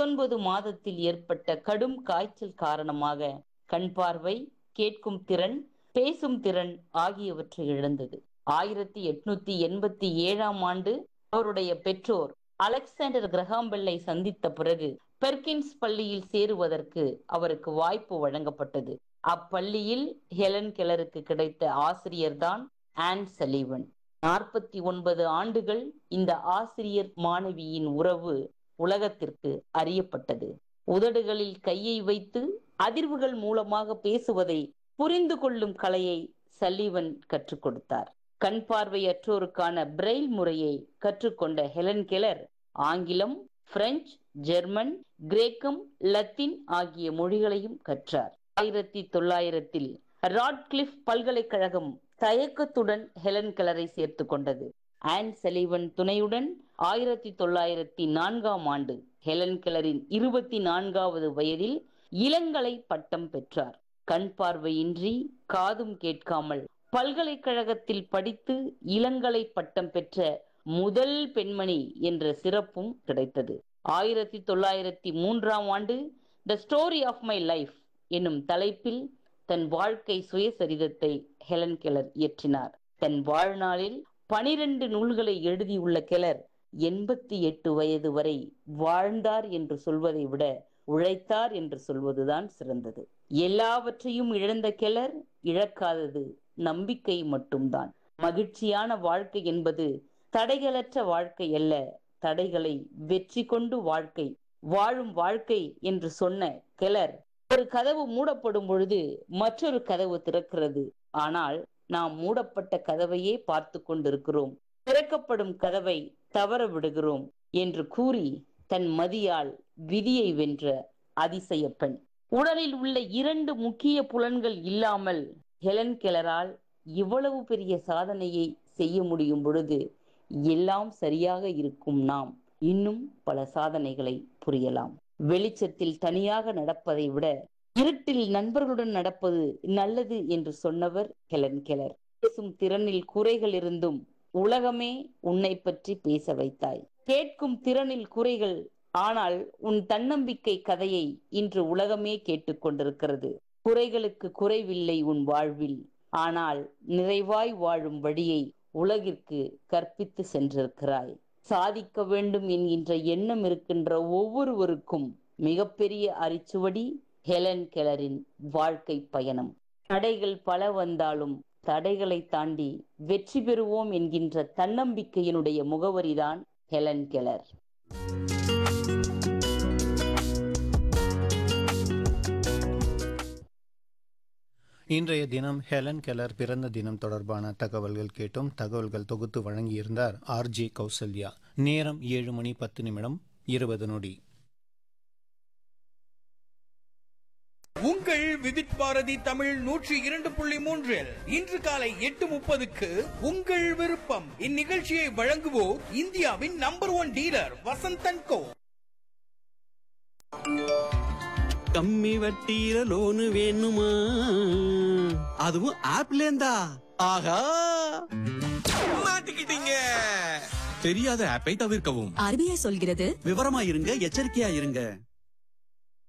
பத்தொன்பது மாதத்தில் ஏற்பட்ட கடும் காய்ச்சல் காரணமாக கண் பார்வை கேட்கும் திறன் பேசும் திறன் ஆகியவற்றை இழந்தது ஆயிரத்தி எட்நூத்தி எண்பத்தி ஏழாம் ஆண்டு அவருடைய பெற்றோர் அலெக்சாண்டர் கிரகாம்பெல்லை சந்தித்த பிறகு பெர்கின்ஸ் பள்ளியில் சேருவதற்கு அவருக்கு வாய்ப்பு வழங்கப்பட்டது அப்பள்ளியில் ஹெலன் கெலருக்கு கிடைத்த ஆசிரியர்தான் ஆன் சலீவன் நாற்பத்தி ஒன்பது ஆண்டுகள் இந்த ஆசிரியர் மாணவியின் உறவு உலகத்திற்கு அறியப்பட்டது உதடுகளில் கையை வைத்து அதிர்வுகள் மூலமாக பேசுவதை புரிந்து கொள்ளும் கலையை சல்லீவன் கற்றுக் கொடுத்தார் கண் பார்வையற்றோருக்கான பிரெயில் முறையை கற்றுக்கொண்ட ஹெலன் கெலர் ஆங்கிலம் பிரெஞ்சு ஜெர்மன் கிரேக்கம் லத்தீன் ஆகிய மொழிகளையும் கற்றார் ஆயிரத்தி தொள்ளாயிரத்தில் ராட்கிளிஃப் பல்கலைக்கழகம் தயக்கத்துடன் ஹெலன் கெலரை சேர்த்து கொண்டது ஆன் செலிவன் துணையுடன் ஆயிரத்தி தொள்ளாயிரத்தி நான்காம் ஆண்டு ஹெலன் கெலரின் இருபத்தி நான்காவது வயதில் இளங்கலை பட்டம் பெற்றார் கண் பார்வையின்றி காதும் கேட்காமல் பல்கலைக்கழகத்தில் படித்து இளங்கலை பட்டம் பெற்ற முதல் பெண்மணி என்ற சிறப்பும் கிடைத்தது ஆயிரத்தி தொள்ளாயிரத்தி மூன்றாம் ஆண்டு the story of my life என்னும் தலைப்பில் தன் வாழ்க்கை சுயசரிதத்தை ஹெலன் கெலர் இயற்றினார் தன் வாழ்நாளில் பனிரெண்டு நூல்களை எழுதியுள்ள கெலர் எண்பத்தி எட்டு வயது வரை வாழ்ந்தார் என்று சொல்வதை விட உழைத்தார் என்று சொல்வதுதான் சிறந்தது எல்லாவற்றையும் இழந்த கெலர் இழக்காதது நம்பிக்கை மட்டும்தான் மகிழ்ச்சியான வாழ்க்கை என்பது தடைகளற்ற வாழ்க்கை அல்ல தடைகளை வெற்றி கொண்டு வாழ்க்கை வாழும் வாழ்க்கை என்று சொன்ன கெலர் ஒரு கதவு மூடப்படும் பொழுது மற்றொரு கதவு திறக்கிறது ஆனால் நாம் மூடப்பட்ட கதவையே பார்த்து கொண்டிருக்கிறோம் திறக்கப்படும் கதவை தவற விடுகிறோம் என்று கூறி தன் மதியால் விதியை வென்ற அதிசய பெண் உடலில் உள்ள இரண்டு முக்கிய புலன்கள் இல்லாமல் ஹெலன் கெலரால் இவ்வளவு பெரிய சாதனையை செய்ய முடியும் பொழுது எல்லாம் சரியாக இருக்கும் நாம் இன்னும் பல சாதனைகளை புரியலாம் வெளிச்சத்தில் தனியாக நடப்பதை விட இருட்டில் நண்பர்களுடன் நடப்பது நல்லது என்று சொன்னவர் ஹெலன் கெலர் பேசும் திறனில் குறைகள் இருந்தும் உலகமே உன்னை பற்றி பேச வைத்தாய் கேட்கும் திறனில் குறைகள் ஆனால் உன் தன்னம்பிக்கை கதையை இன்று உலகமே கேட்டுக்கொண்டிருக்கிறது குறைகளுக்கு குறைவில்லை உன் வாழ்வில் ஆனால் நிறைவாய் வாழும் வழியை உலகிற்கு கற்பித்து சென்றிருக்கிறாய் சாதிக்க வேண்டும் என்கின்ற எண்ணம் இருக்கின்ற ஒவ்வொருவருக்கும் மிகப்பெரிய அரிச்சுவடி ஹெலன் கெலரின் வாழ்க்கை பயணம் தடைகள் பல வந்தாலும் தடைகளை தாண்டி வெற்றி பெறுவோம் என்கின்ற தன்னம்பிக்கையினுடைய முகவரிதான் ஹெலன் கெலர் இன்றைய தினம் ஹெலன் கெலர் பிறந்த தினம் தொடர்பான தகவல்கள் கேட்டும் தகவல்கள் தொகுத்து வழங்கியிருந்தார் ஆர்ஜே கௌசல்யா நேரம் ஏழு மணி பத்து நிமிடம் இருபது நொடி உங்கள் விவித் பாரதி தமிழ் நூற்றி இரண்டு புள்ளி மூன்றில் இன்று காலை எட்டு முப்பதுக்கு உங்கள் விருப்பம் இந்நிகழ்ச்சியை வழங்குவோர் இந்தியாவின் number one dealer Vasanth and co கம்மி வட்டியில லோனு வேணுமா அதுவும் ஆப்ல இருந்தா ஆஹா மாட்டிக்கிட்டீங்க தெரியாத ஆப்பை தவிர்க்கவும் ஆர்பிஐ சொல்கிறது விவரமா இருங்க எச்சரிக்கையா இருங்க